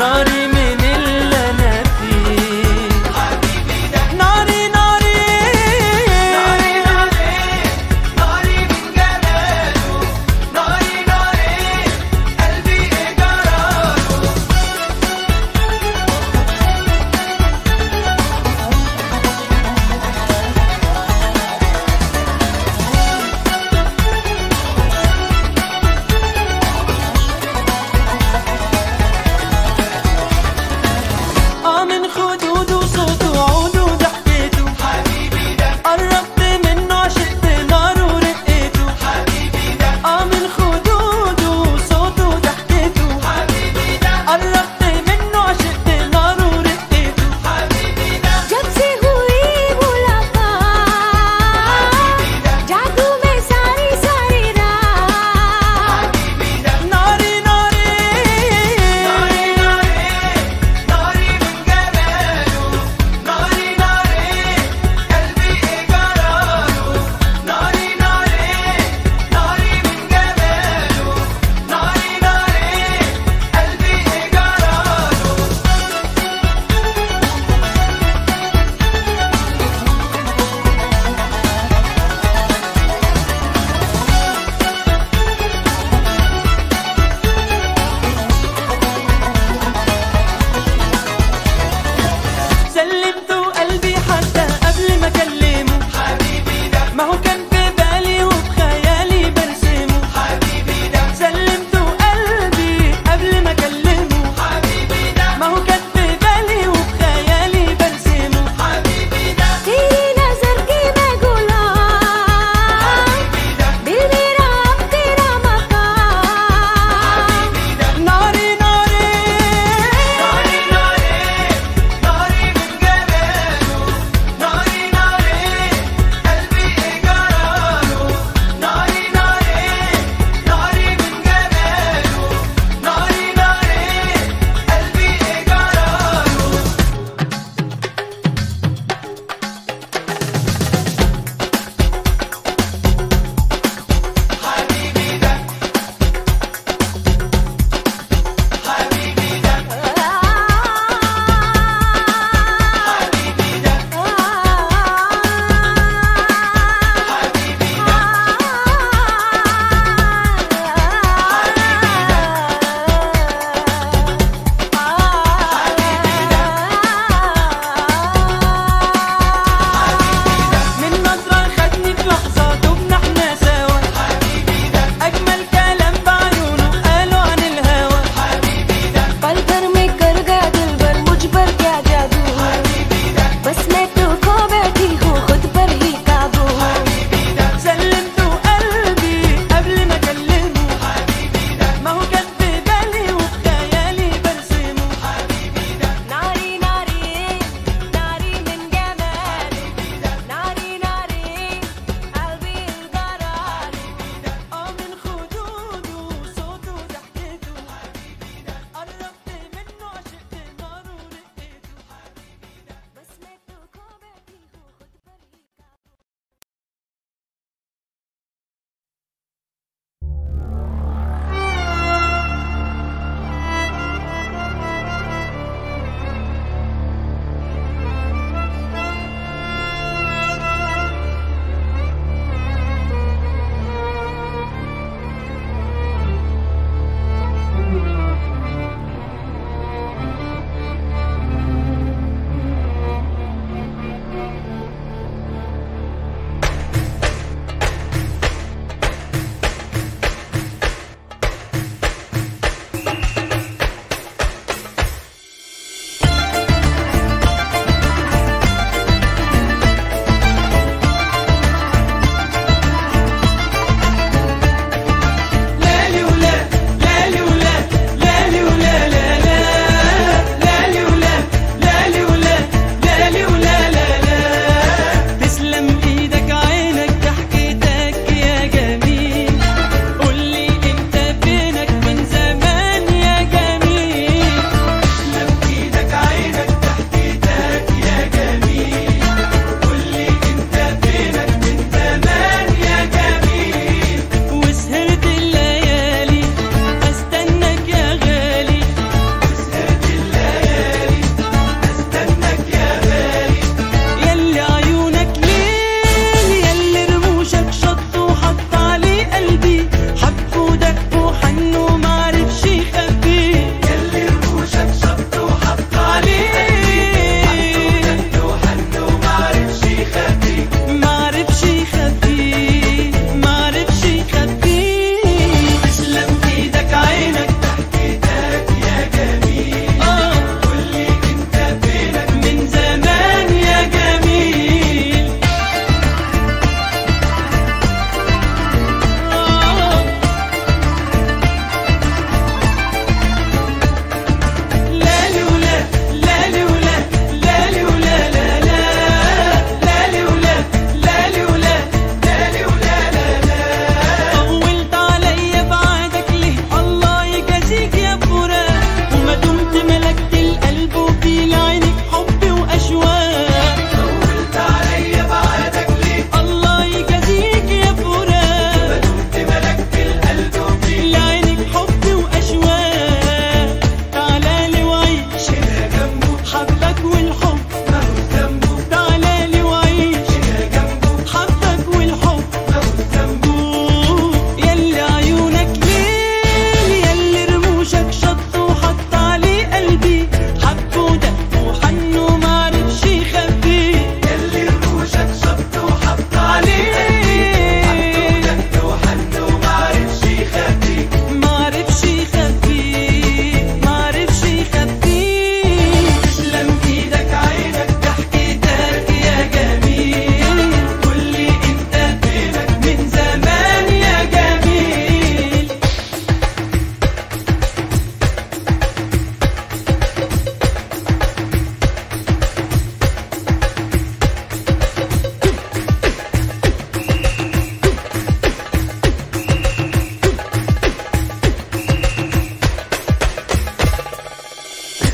ناري من اللي انا فيه حبيبي ده ناري ناري ناري ناري ناري من جماله ناري ناري قلبي ايه جراله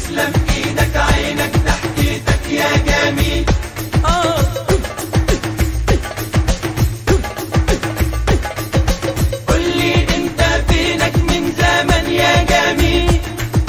تسلم ايدك عينك ضحكتك يا جميل آه قولي انت فينك من زمن يا جميل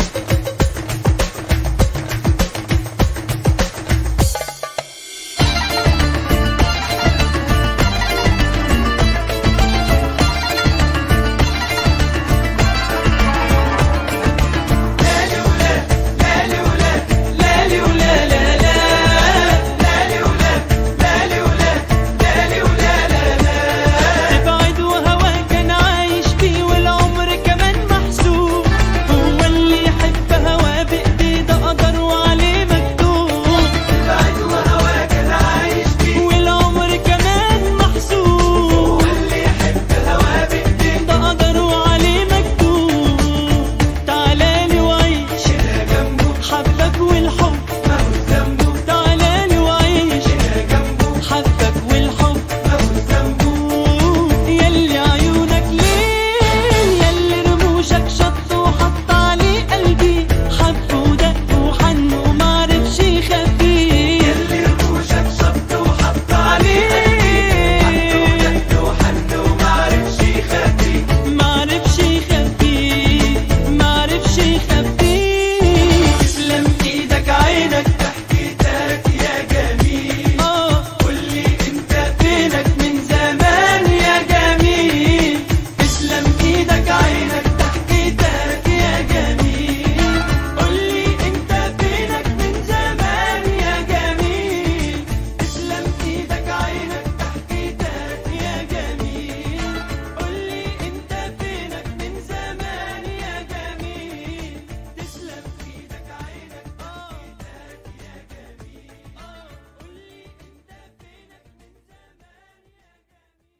لالي ولا لالي ولا لالي ولا لا لا لالي ولا لالي ولا لالي ولا لا لا تبعد وهواك كان عايش فيه والعمر كمان محسوب هو اللي يحب هواه بإيديه ده قدر وعليه مكتوب بعد وهواك انا عايش فيه والعمر كمان محسوب واللي يحب الهوا بايديه ده قدر وعليه مكتوب تعالالي وعيش كده جنبه حبك والحب مهووس ذنبه تعالالي وعيش كده جنبه حبك والحب مهووس ذنبه يلي عيونك ليه يلي رموشك شط وحط عليه قلبي حب ودق وحن ومعرفش يخبيه اللي رموشك شط وحط عليه حط ودق وحن ومعرفش يخبيه معرفش يخبيه معرفش يخبيه تسلم ايدك عينك ضحكتك يا جميل اه قولي انت فينك من زمان يا جميل تسلم ايدك عينك ضحكتك يا جميل قولي انت فينك من زمان يا جميل تسلم ايدك عينك ضحكتك يا جميل قولي انت فينك من زمان يا جميل تسلم ايدك عينك ضحكتك يا جميل قولي انت فينك من زمان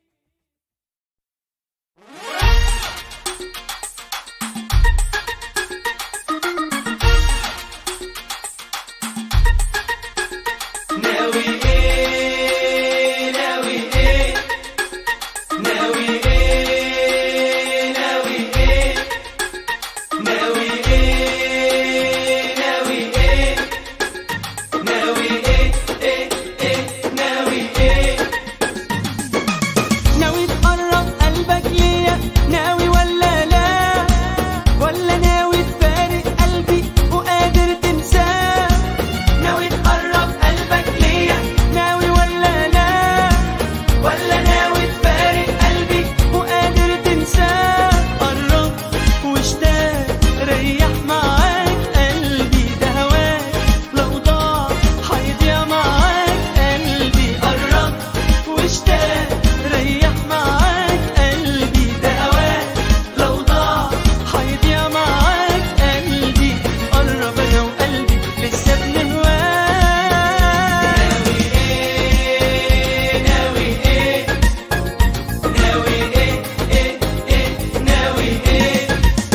ناوي ايه ناوي ايه ناوي ايه ناوي ايه ناوي ايه ناوي ايه ناوي ايه ايه ايه ناوي ايه ناوي تقرب قلبك ليا ناوي ولا لا ولا ناوي تفارق قلبي وقادر تنساه ناوي تقرب قلبك ليا ناوي ولا لا ولا ناوي تفارق قلبي وقادر تنساه قرب واشتاق ريح معاك قلبي ده هواك لو ضاع هيضيع معاك قلبي قرب واشتاق ريح معاك قلبي ده هواك لو ضاع هيضيع معاك قلبي قرب انا وقلبي لسه بنهواك ناوي ايه ناوي ايه ناوي ايه ايه ايه ناوي ايه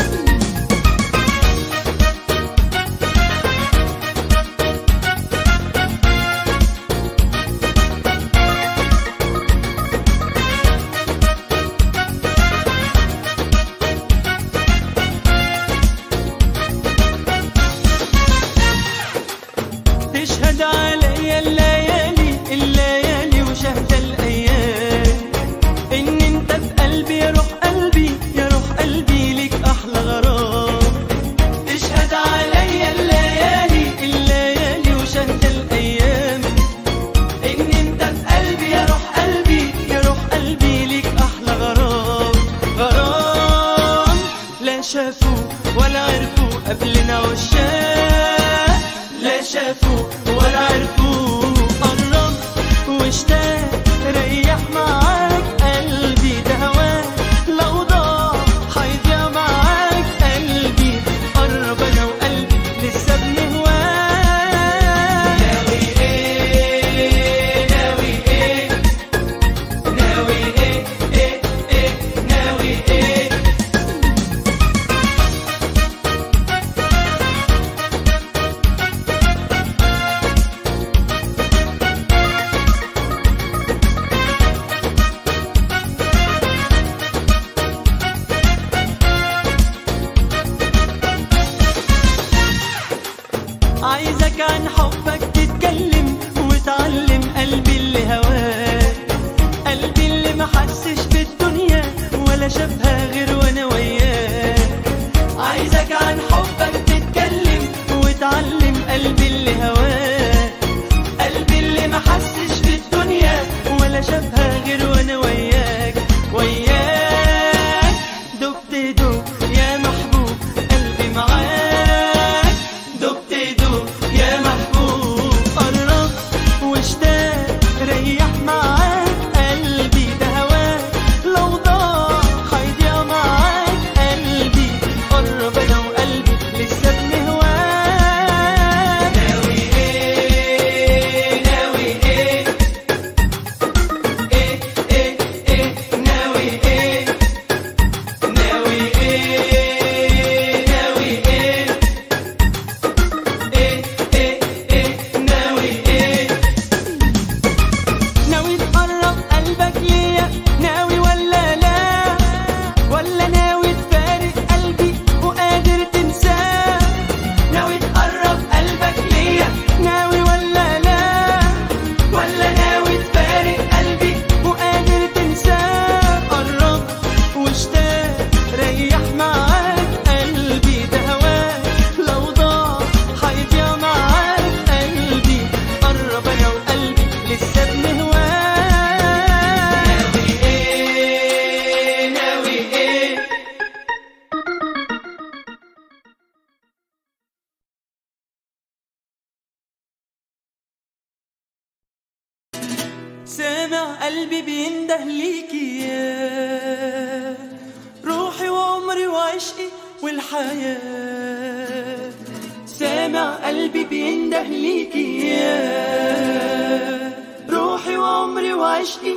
تشهد عليا الليالي الليالي وشهد الايام ان انت في قلبي يا روح قلبي يا روح قلبي ليك احلى غرام تشهد عليا الليالي الليالي وشهد الايام ان انت في قلبي يا روح قلبي يا روح قلبي ليك احلى غرام غرام لا شافوا ولا عرفوا قبلنا عشاق لا شافوا ولا عرفوا قرب واشتاق ريح معاك قلبي ده هواك لو ضاع هيضيع معاك قلبي قرب انا وقلبي لسه بنهواك ناوي ايه ناوي ايه ناوي ايه ايه ايه ناوي ايه عايزك عن حبك تتكلم وتعلم قلبي اللي هواك قلبي اللي ما حسش بالدنيا ولا شافها غير وانا وياك عايزك عن حبك تتكلم وتعلم قلبي اللي هواك قلبي اللي ما حسش بالدنيا ولا شافها غير وانا وياك وياك دبت دب يا محبوب قلبي معاك دبت دب يا محبوب قرب واشتاق ريح معاك قلبي ده هواك لو ضاع هيضيع معاك قلبي قرب انا وقلبي لسه بنهواك ناوي ايه ناوي ايه ايه ايه ايه ناوي ايه ناوي ايه ناوي ايه ايه ايه ايه ناوي ايه ناوي تقرب قلبك ليا ناوي ولا لا ولا ناوي تفارق قلبي وقادر تنساه ناوي تقرب قلبك ليا ناوي ولا لا ولا ناوي تفارق قلبي وقادر تنساه قرب واشتاق ريح معاك قلبي ده هواك لو ضاع هيضيع معاك قلبي قرب انا وقلبي لسه بنهواك ناوي ايه ناوي ايه سامع قلبي بينده ليكي يا روحي وعمري وعشقي والحياة سامع قلبي بينده ليكي يا روحي وعمري وعشقي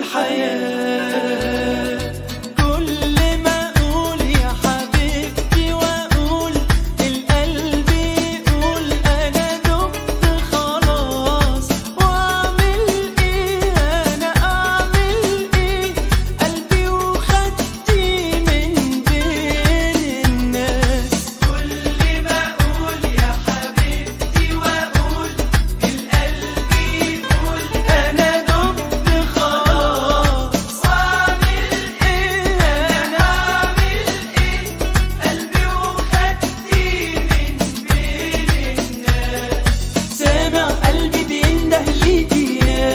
والحياة كل ما أقول يا حبيبتي وأقول القلب يقول أنا دبت خلاص وأعمل إيه أنا أعمل إيه قلبي وخدتي من بين الناس كل ما أقول يا حبيبتي وأقول القلب يقول أنا دبت خلاص وأعمل إيه أنا أعمل إيه قلبي وخدتي من بين الناس سامع قلبي بينده ليكي يا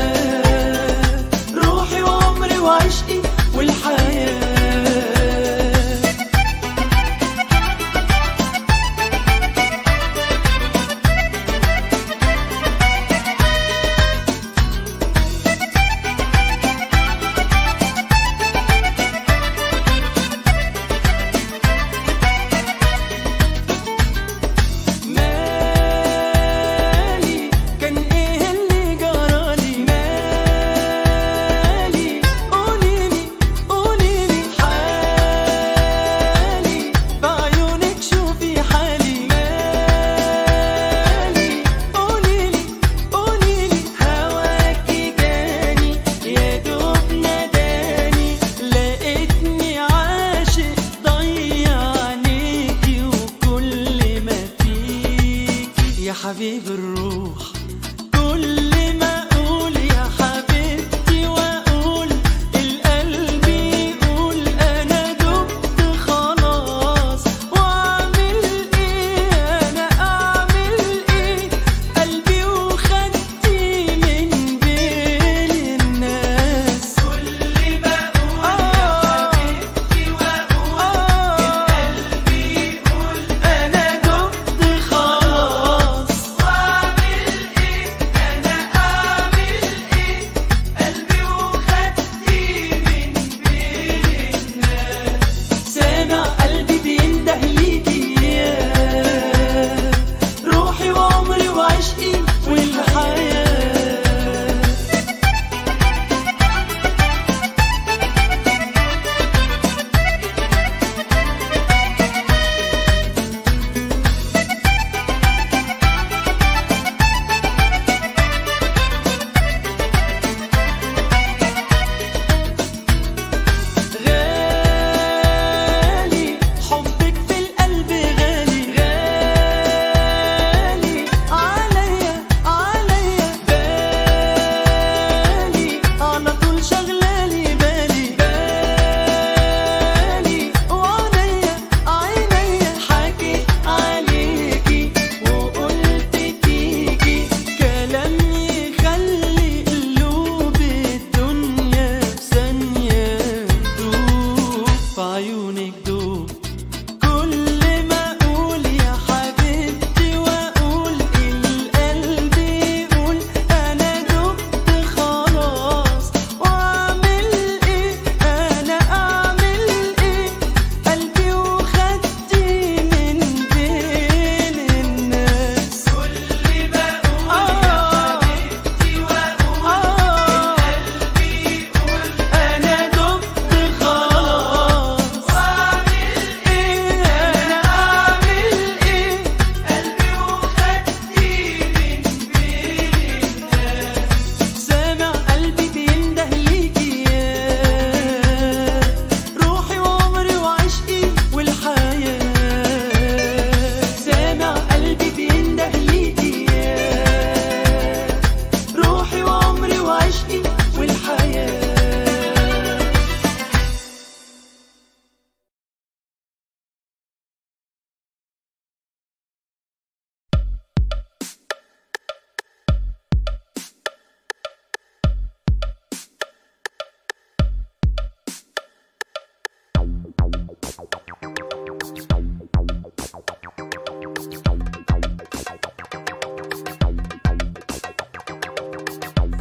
روحي وعمري وعشقي والحياة مالي كان ايه اللي جرالي مالي قوليلي قوليلي حالي بعيونك شوفي حالي مالي قوليلي قوليلي هواكي جاني يا دوب ناداني لقيتني عاشق ضيع عينيكي وكل ما فيكي يا حبيب الروح كل ما اقول يا حبيبتي واقول القلب يقول انا دبت خلاص واعمل ايه انا اعمل ايه قلبي وخدتي من بين الناس كل ما اقول يا حبيبتي واقول القلب يقول انا دبت خلاص واعمل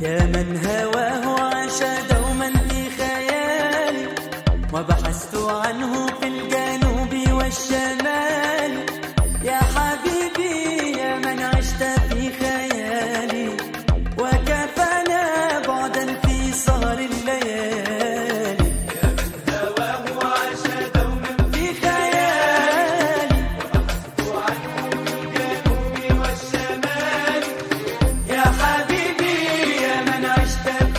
يا من هواه عاش دوما في خيالي وبحثت عنه في الجنوب والشمال يا حبيبي يا من عشت في خيالي وكفانا بعدا في سهر الليالي هواه وعاش دوما في خيالي الجنوب والشمال يا حبيبي يا من عشت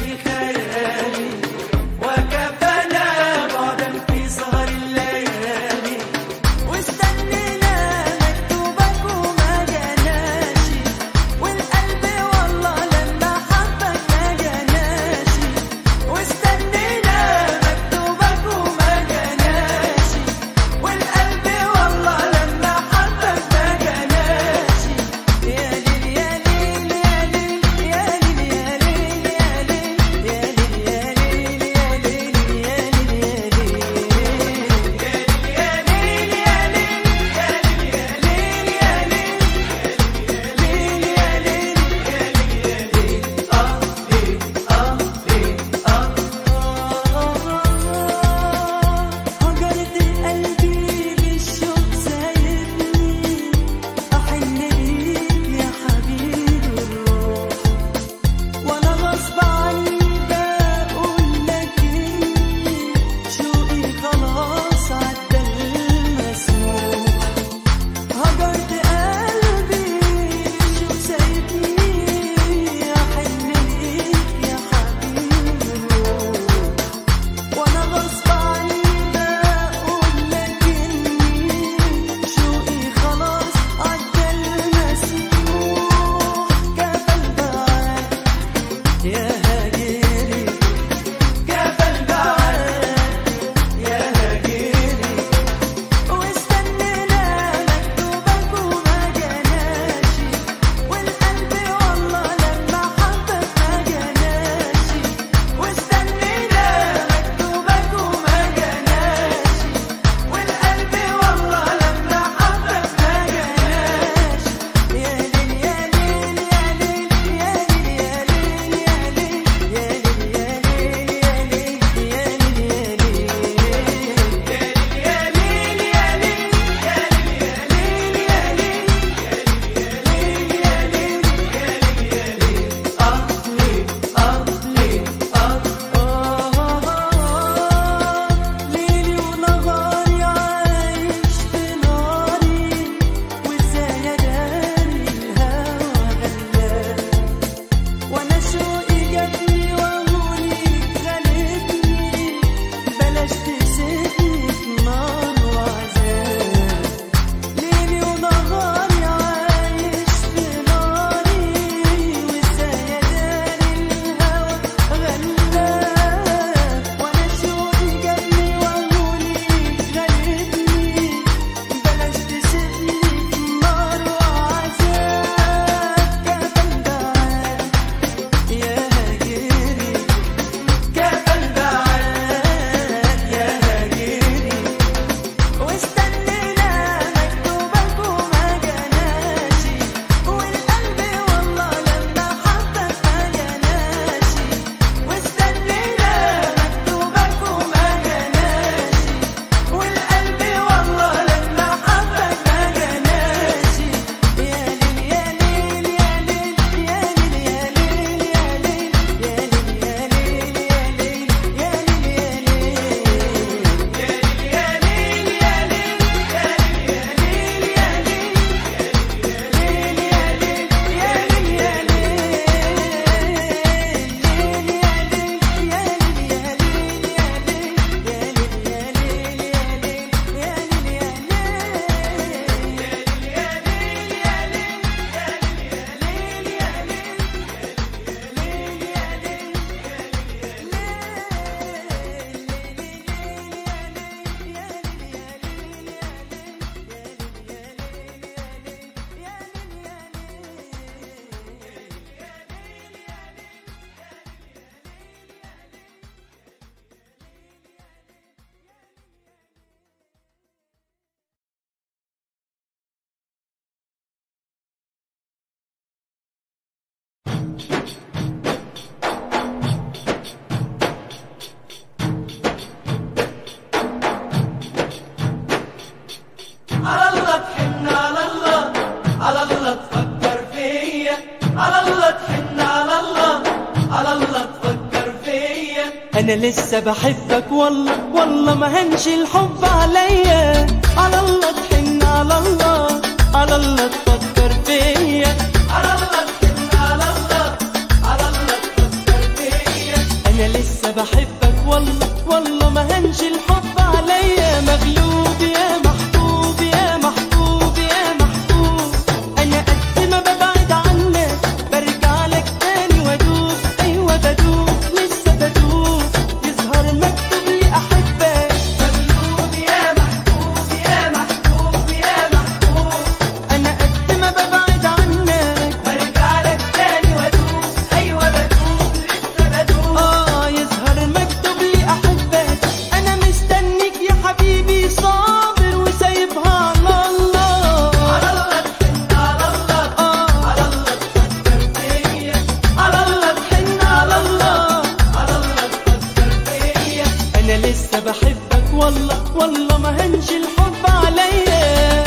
انا لسه بحبك والله والله ما هنش الحب عليا على الله تحن على الله على الله تفكر فيا على الله تحن على الله على الله تفكر فيا انا لسه بحبك والله والله ما هنش الحب عليا مغلوب يا محبوب يا محبوب يا محبوب انا قد ما ببعد عنك برجع لك تاني وادوب ايوه بدوب لسه بدوب يظهر مكتوب لي احبك مغلوب يا محبوب يا محبوب يا محبوب انا قد ما ببعد عنك برجع لك تاني وادوب ايوه بدوب لسه بدوب اه يظهر مكتوب لي احبك انا مستنيك يا حبيبي صابر وسايبها على الله على الله تحن على الله آه على الله تفكر فيا على الله تحن على الله على الله تفكر فيا انا لسه بحبك والله والله ما هنش الحب عليا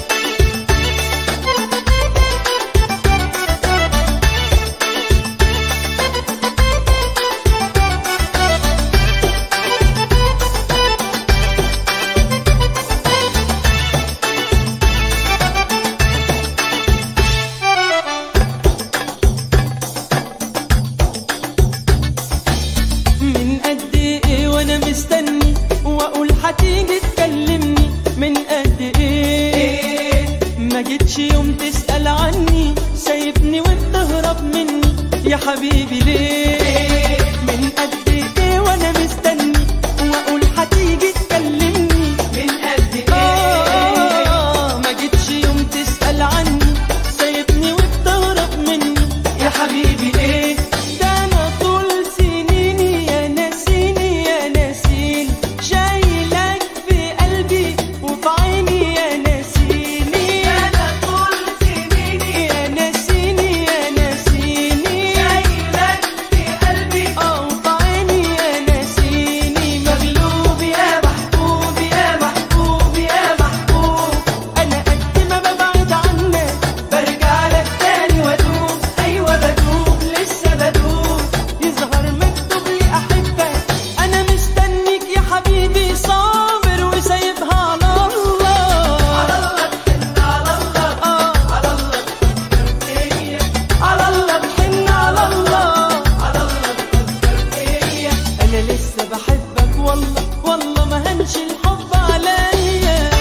من قد ايه وانا مستني واقول هتيجي تكلمني من قد ايه ما جيتش يوم تسأل عني سايبني وبتهرب مني يا حبيبي ليه من قد ايه وانا مستني واقول هتيجي تكلمني من قد ايه آه ما جيتش يوم تسأل عني سايبني وبتهرب مني يا حبيبي ليه ده انا طول سنيني يا ناسيني يا ناسيني شايلك في قلبي وفي عيني يا ناسيني انا طول سنيني يا ناسيني يا ناسيني شايلك في قلبي اه وفي عيني يا ناسيني مغلوب يا محبوب يا محبوب يا محبوب انا قد ما ببعد عنك برجع لك تاني وادوب ايوه بدوب لسه بدوب يظهر مكتوب لي احبك انا مستنيك يا حبيبي صابر وسايبها على الله على الله تحن على الله آه على الله تفكر فيا على الله تحن على الله على الله تفكر فيا انا لسه بحبك والله والله ما هنش الحب عليا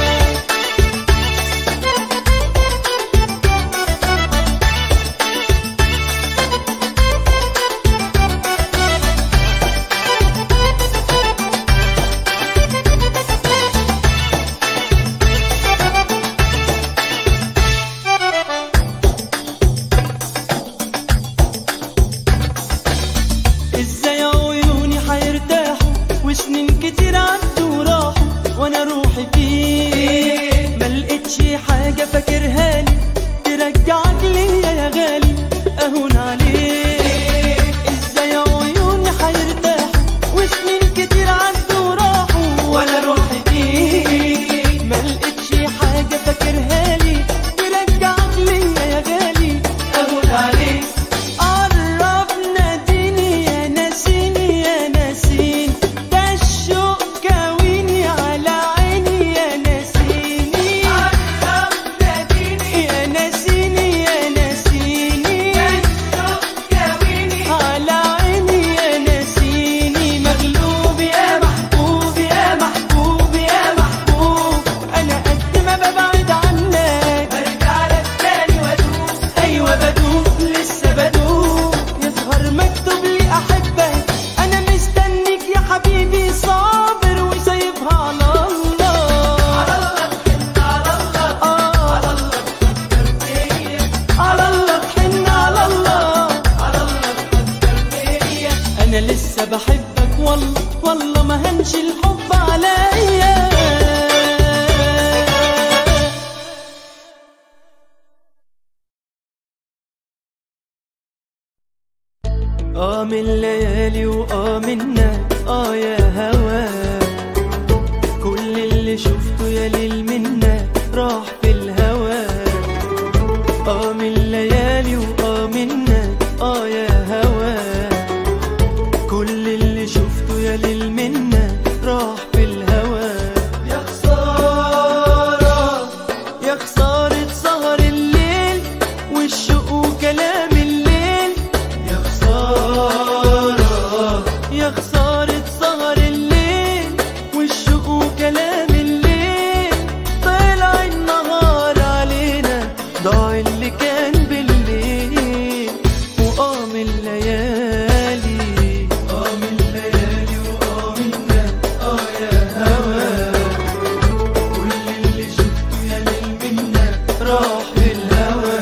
ازاي عيوني هيرتاحوا وسنين كتير عدوا وراحوا وانا روحي فيه ما لقيتش حاجه فاكرها لي ترجعك ليا يا غالي اهون عليك ازاي عيوني هيرتاحوا وسنين كتير عدوا وراحوا وانا روحي فيه ما لقيتش حاجه فاكرها لي ترجعك ليا يا غالي اهون عليك قرب ناديني يا ناسيني يا ناسين ده الشوق كاويني على عيني يا ناسيني قرب ناديني يا ناسيني يا ناسيني الشوق كاويني على عيني يا ناسيني مغلوب يا محبوب يا محبوب يا محبوب انا قد ما ببعد عنك برجع لك تاني وادوب ايوه بدوب لسه بدوب يظهر مكتوب لي احبك انا مستنيك يا حبيبي صابر وسايبها على الله على الله تحن على الله آه على الله تفكر فيا على الله تحن على الله على الله تفكر فيا انا لسه بحبك والله والله ما هنش الحب عليا اه من الليالي واه منا اه يا هوا كل اللي شفته يا ليل منا راح في الهوى اه من الليالي واه منا اه يا هوا كل اللي شفته والشوق وكلام الليل يا خسارة يا خسارة سهر الليل والشوق وكلام الليل طلع النهار علينا ضاع اللي كان بالليل وقام الليالي قام الليالي وقام النام اه يا هوا كل اللي شفته يا ليل منا راح بالهوى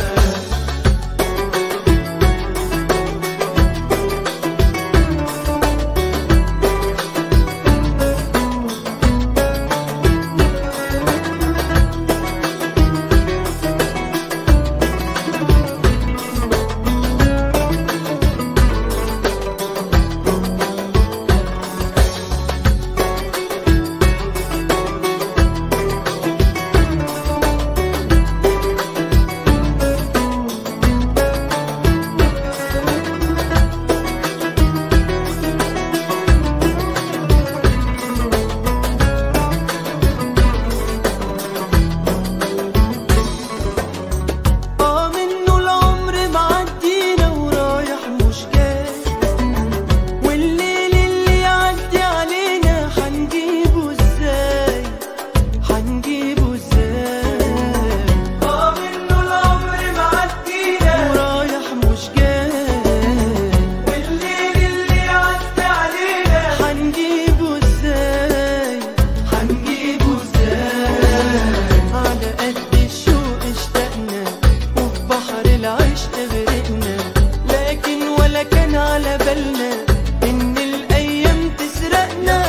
اه منه العمر معدينا ورايح مش جاي والليل اللي يعدي علينا حنجيبه ازاي حنجيبه ازاي اه منه العمر معدينا ورايح مش جاي والليل اللي يعدي علينا حنجيبه ازاي حنجيبه ازاي على قد الشوق اشتقنا وفي بحر العشق غرقنا لكن ولا كان على بالنا ان الايام تسرقنا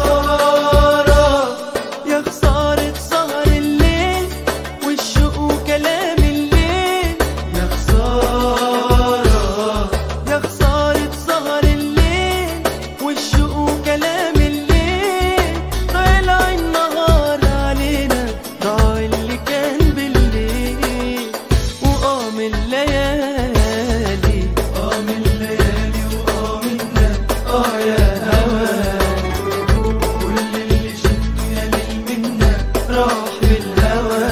خسارة يا خسارة سهر الليل والشوق وكلام الليل يا خسارة يا خسارة سهر الليل والشوق وكلام الليل طلع النهار علينا ضاع اللي كان بالليل وقام الليالي قام الليالي وقام النام اه يا هوا كل اللي شفته يا ليل منا راح بالهوى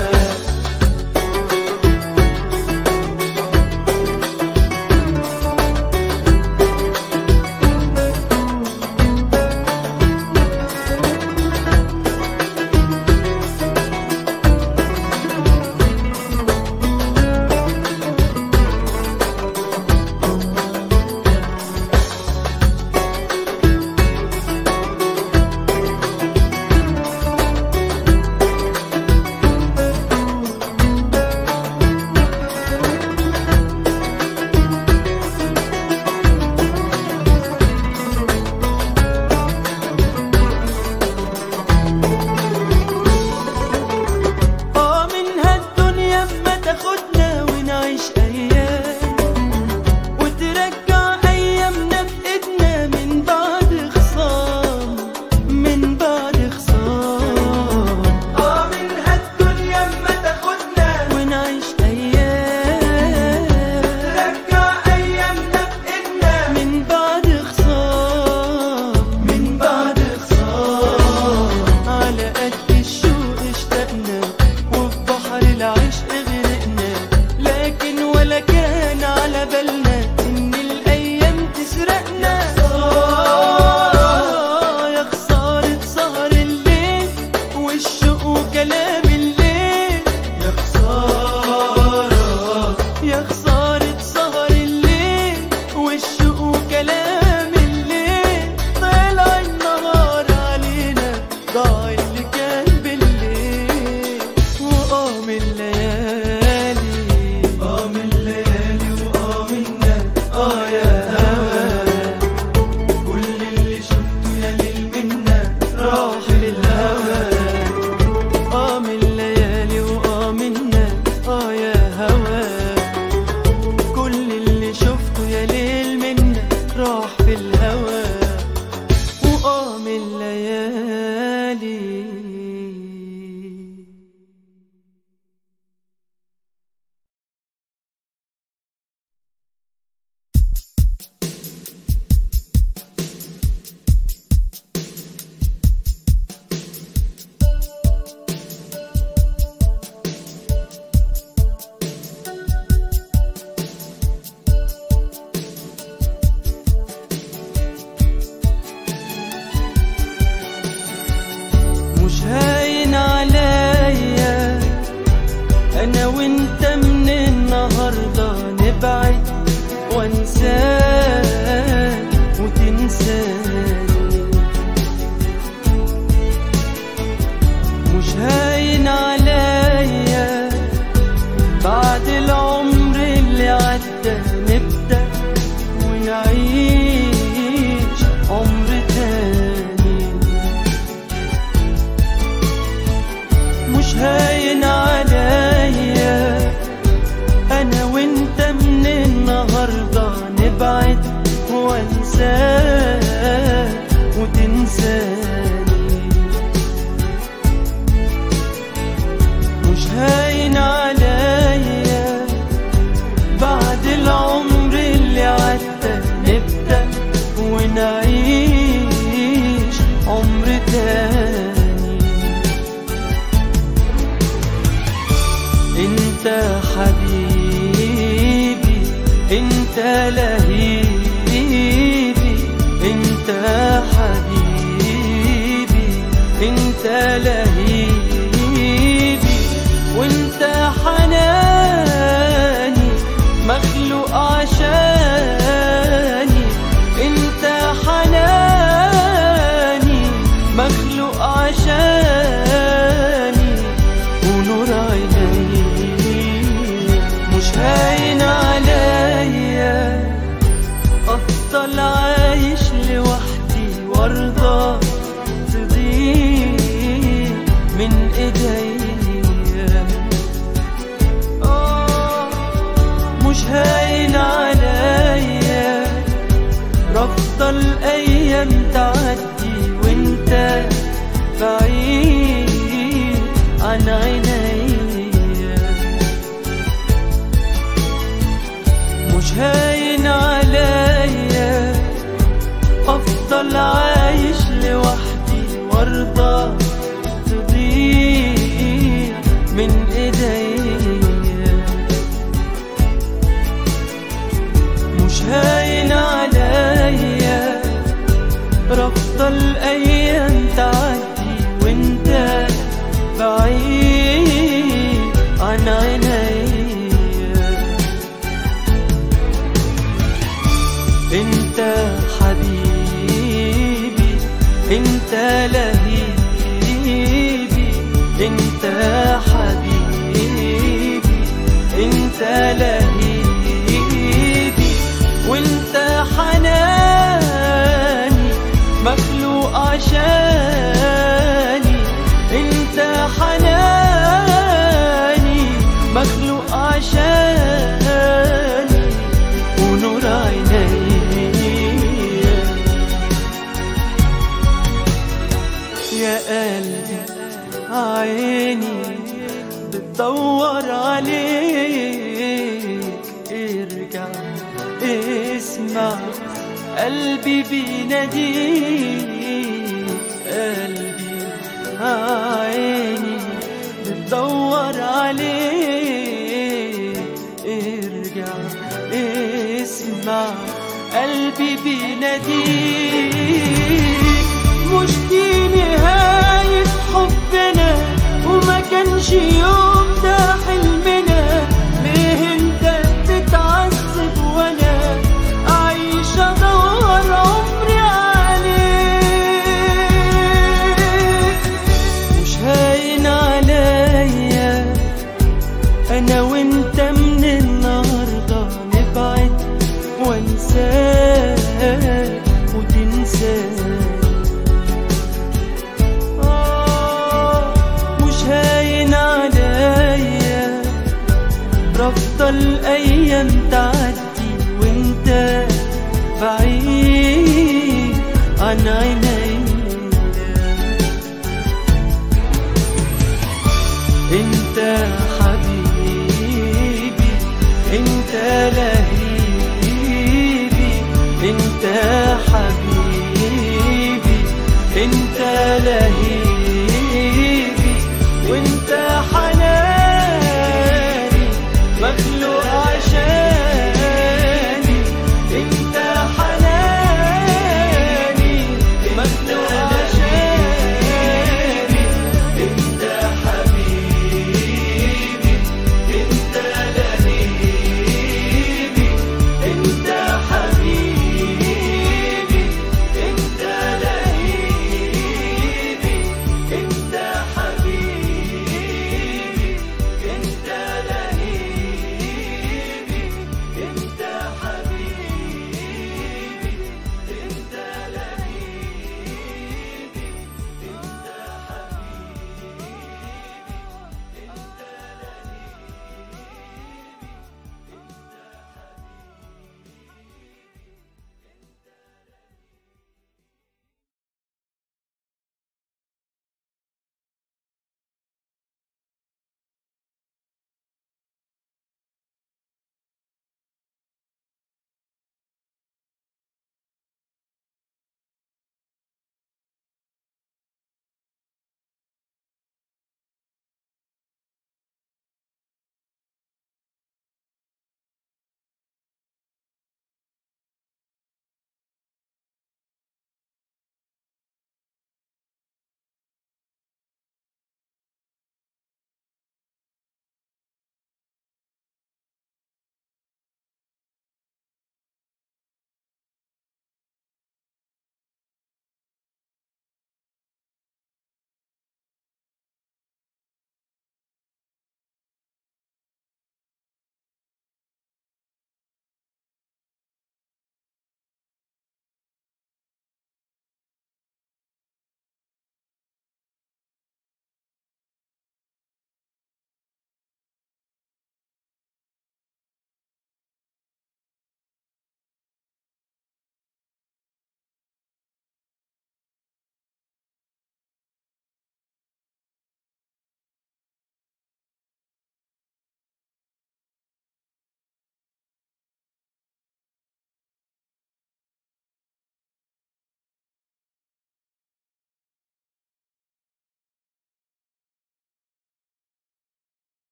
ونعيش عمر تاني انت حبيبي انت لهيبي انت حبيبي انت لهيبي وانت حناني مخلوق عشاني انت حناني مخلوق عشاني ونور عيني مش هاين عليا افضل عايش لوحدي وارضى تضيع من ايديا آه، مش هاين عليا رافضة الايام تعدي وانت بعيد عن عينيا مش هاين عليا افضل عايش لوحدي وارضى تضيع من ايديا مش هاين عليا رافضة الايام تعدي وانت بعيد عن عينيا انت حبيبي انت لهيبي انت حبيبي انت لهيبي وانت حناني مخلوق عشاني انت حناني مخلوق عشاني ونور عيني يا قلبي عيني بتدور عليك ارجع اسمع قلبي بيناديك قلبي عيني بتدور عليك ارجع اسمع قلبي بيناديك مش دي نهاية حبنا وما كانش يوم ده حلمنا ليه انت بتتعذب وانا اعيش ادور عمري عليك مش هاين عليا انا وانت من النهارده نبعد وانساك وتنساك آه، مش هاين عليا رافضة الأيام تعدي وانت بعيد عن عيني انت حبيبي انت لهيبي انت حبيبي انت لهيبي